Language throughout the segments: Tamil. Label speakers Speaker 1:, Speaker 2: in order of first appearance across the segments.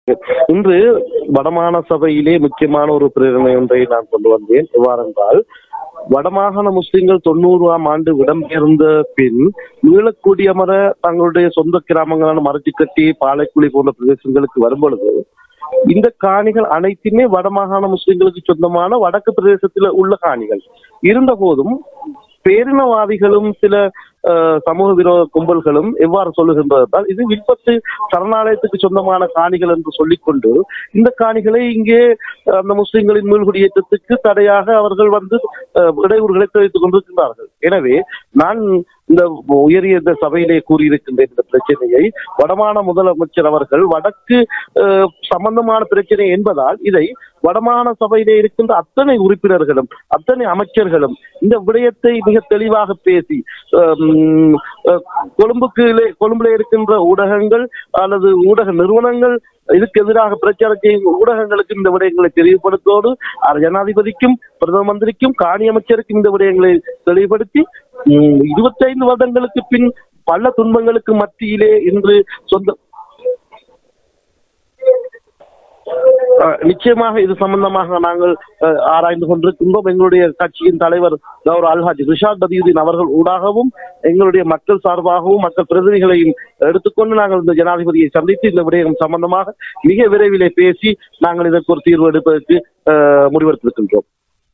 Speaker 1: இன்று வடமாகாண சபையிலே முக்கியமான ஒரு பிரேரணை ஒன்றை நான் கொண்டு வந்தேன் எவ்வாறென்றால் வடமாகாண முஸ்லிம்கள் தொண்ணூறாம் ஆண்டு இடம்பெயர்ந்த பின் மீளக்குடியமர தங்களுடைய சொந்த கிராமங்களான மரச்சிக்கட்டி பாலைக்குழி போன்ற பிரதேசங்களுக்கு வரும்பொழுது இந்த காணிகள் அனைத்துமே வடமாகாண முஸ்லிம்களுக்கு சொந்தமான வடக்கு பிரதேசத்தில் உள்ள காணிகள் இருந்த போதும் பேரினவாதிகளும் சில அஹ், சமூக விரோத கும்பல்களும் எவ்வாறு சொல்லுகின்றதால் இது வில்பத்து சரணாலயத்துக்கு சொந்தமான காணிகள் என்று சொல்லிக்கொண்டு இந்த காணிகளை இங்கே அஹ், அந்த முஸ்லிம்களின் மீள்குடியேற்றத்துக்கு தடையாக அவர்கள் வந்து அஹ், இடையூறுகளை தெரிவித்துக் கொண்டிருக்கின்றார்கள் எனவே நான் இந்த உயரிய இந்த சபையிலே கூறியிருக்கின்ற இந்த பிரச்சனையை வடமாகாண முதலமைச்சர் அவர்கள் வடக்கு அஹ், சம்பந்தமான பிரச்சனை என்பதால் இதை வடமாகாண சபையிலே இருக்கின்ற அத்தனை உறுப்பினர்களும் அத்தனை அமைச்சர்களும் இந்த விடயத்தை மிக தெளிவாக பேசி ஹம், அஹ், கொழும்புக்கு கொழும்புல இருக்கின்ற ஊடகங்கள் அல்லது ஊடக நிறுவனங்கள் இதுக்கு எதிராக பிரச்சாரம் செய்யும் ஊடகங்களுக்கு இந்த விடயங்களை தெளிவுபடுத்தோடு அது ஜனாதிபதிக்கும் பிரதம மந்திரிக்கும் காணி அமைச்சருக்கும் இந்த விடயங்களை தெளிவுபடுத்தி உம், இருபத்தைந்து வருடங்களுக்கு பின் பல துன்பங்களுக்கு மத்தியிலே இன்று சொந்த அஹ், நிச்சயமாக இது சம்பந்தமாக நாங்கள் அஹ், ஆராய்ந்து கொண்டிருக்கின்றோம் எங்களுடைய கட்சியின் தலைவர் கௌரவ அல்ஹாஜ் ரிஷாத் பதியுதீன் அவர்கள் ஊடாகவும் எங்களுடைய மக்கள் சார்பாகவும் மக்கள் பிரதிநிதிகளையும் எடுத்துக்கொண்டு நாங்கள் இந்த ஜனாதிபதியை சந்தித்து இந்த விடயம் சம்பந்தமாக மிக விரைவிலே பேசி நாங்கள் இதற்கு ஒரு தீர்வு எடுப்பதற்கு அஹ், முடிவெடுத்திருக்கின்றோம்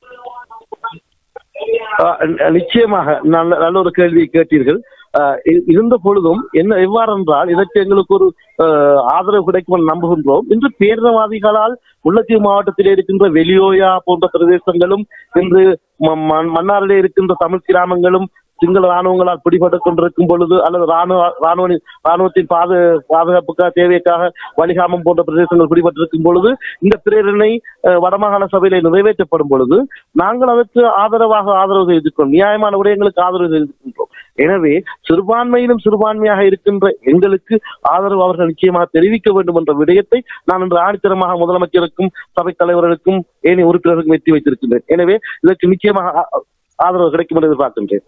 Speaker 1: அஹ், நிச்சயமாக நல்ல நல்ல ஒரு கேள்வி கேட்டீர்கள் அஹ், இ- இருந்த பொழுதும் என்ன எவ்வாறென்றால் இதற்கு எங்களுக்கு ஒரு அஹ், ஆதரவு கிடைக்கும் என்று நம்புகின்றோம் இன்று பேரினவாதிகளால் முல்லைத்தீவு மாவட்டத்தில் இருக்கின்ற வெளியோயா போன்ற பிரதேசங்களும் இன்று ம- மண்- மன்னாரிலே இருக்கின்ற தமிழ் கிராமங்களும் சிங்கள ராணுவங்களால் பிடிபட்டுக் கொண்டிருக்கும் பொழுது அல்லது ராணுவ ராணுவ ராணுவத்தின் பாது பாதுகாப்புக்காக தேவைக்காக வலிகாமம் போன்ற பிரதேசங்கள் பிடிபட்டிருக்கும் பொழுது இந்த பிரேரணை அஹ், வடமாகாண சபையிலே நிறைவேற்றப்படும் பொழுது நாங்கள் அதற்கு ஆதரவாக ஆதரவு தெரிவித்துக்கொண்டோம் நியாயமான விடயங்களுக்கு ஆதரவு தெரிவிக்கின்றோம் எனவே சிறுபான்மையிலும் சிறுபான்மையாக இருக்கின்ற எங்களுக்கு ஆதரவு அவர்கள் நிச்சயமாக தெரிவிக்க வேண்டும் என்ற விடயத்தை நான் இன்று ஆணித்தரமாக முதலமைச்சருக்கும் சபை தலைவர்களுக்கும் ஏனைய உறுப்பினருக்கும் எத்தி வைத்திருக்கின்றேன் எனவே இதற்கு நிச்சயமாக ஆ- ஆதரவு கிடைக்கும் என்று எதிர்பார்க்கின்றேன்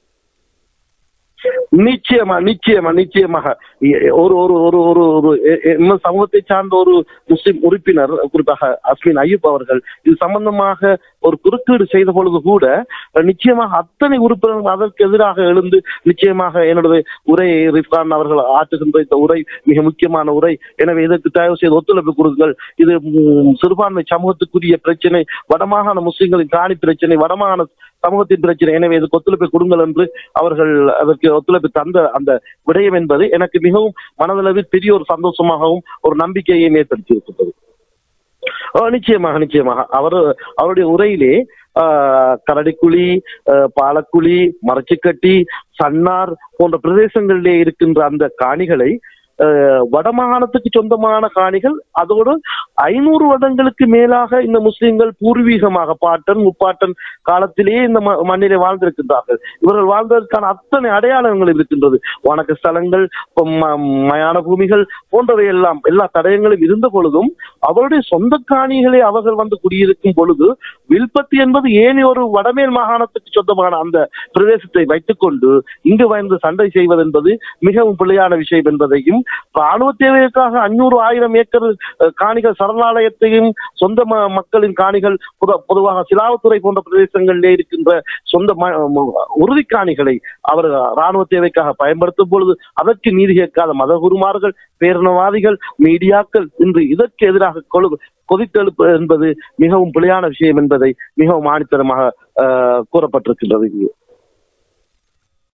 Speaker 1: நிச்சயமா நிச்சயமா நிச்சயமாக எ- ஒரு ஒரு ஒரு ஒரு ஒரு எ- எ- நம்ம சமூகத்தை சார்ந்த ஒரு முஸ்லிம் உறுப்பினர் குறிப்பாக அஸ்மின் ஐயூப் அவர்கள் இது சம்பந்தமாக ஒரு குறுக்கீடு செய்த பொழுது கூட அஹ், நிச்சயமாக அத்தனை உறுப்பினர்கள் அதற்கு எதிராக எழுந்து நிச்சயமாக என்னுடைய உரை ரிஃபான் அவர்கள் ஆற்றுகின்ற இந்த உரை மிக முக்கியமான உரை எனவே இதற்கு தயவு செய்து ஒத்துழைப்பு கொடுங்கள் இது ம், சிறுபான்மை சமூகத்துக்குரிய பிரச்சனை வடமாகாண முஸ்லிம்களின் காணி பிரச்சனை வடமாகாண சமூகத்தின் பிரச்சனை எனவே இதுக்கு ஒத்துழைப்பை கொடுங்கள் என்று அவர்கள் அதற்கு ஒத்துழைப்பு தந்த அந்த விடயம் என்பது எனக்கு மிகவும் மனதளவில் பெரிய ஒரு சந்தோஷமாகவும் ஒரு நம்பிக்கையை ஏற்படுத்தி இருக்கின்றது ஓ, நிச்சயமாக நிச்சயமாக அவர் அவருடைய உரையிலே ஆஹ், கரடிக்குழி ஆஹ், பாலக்குழி மரச்சிக்கட்டி சன்னார் போன்ற பிரதேசங்களிலே இருக்கின்ற அந்த காணிகளை ஆஹ், வடமாகாணத்துக்கு சொந்தமான காணிகள் அதோடு ஐநூறு வருடங்களுக்கு மேலாக இந்த முஸ்லிம்கள் பூர்வீகமாக பாட்டன் முப்பாட்டன் காலத்திலேயே இந்த ம- மண்ணிலே வாழ்ந்திருக்கின்றார்கள் இவர்கள் வாழ்ந்ததற்கான அத்தனை அடையாளங்கள் இருக்கின்றது வணக்க ஸ்தலங்கள் ப- ம- மயான பூமிகள் போன்றவை எல்லாம் எல்லா தடயங்களும் இருந்த பொழுதும் அவருடைய சொந்த காணிகளை அவர்கள் வந்து குடியிருக்கும் பொழுது வில்பத்தி என்பது ஏனைய ஒரு வடமேல் மாகாணத்துக்கு சொந்தமான அந்த பிரதேசத்தை வைத்துக்கொண்டு இங்கு வந்து சண்டை செய்வது என்பது மிகவும் பிழையான விஷயம் என்பதையும் ராணுவ தேவைக்காக அஞ்சூறு ஆயிரம் ஏக்கர் அஹ், காணிகள் சரணாலயத்தையும் சொந்த ம- மக்களின் காணிகள் பொது- பொதுவாக சிலாவத்துறை போன்ற பிரதேசங்களிலே இருக்கின்ற சொந்த ம- ம- உறுதி காணிகளை அவர் ராணுவ தேவைக்காக பயன்படுத்தும் பொழுது அதற்கு நீதி கேட்காத மதகுருமார்கள் பேரினவாதிகள் மீடியாக்கள் இன்று இதற்கு எதிராக கொழு கொதித்தெழுப்பு என்பது மிகவும் பிழையான விஷயம் என்பதை மிகவும் ஆணித்தரமாக அஹ், கூறப்பட்டிருக்கின்றது இங்கு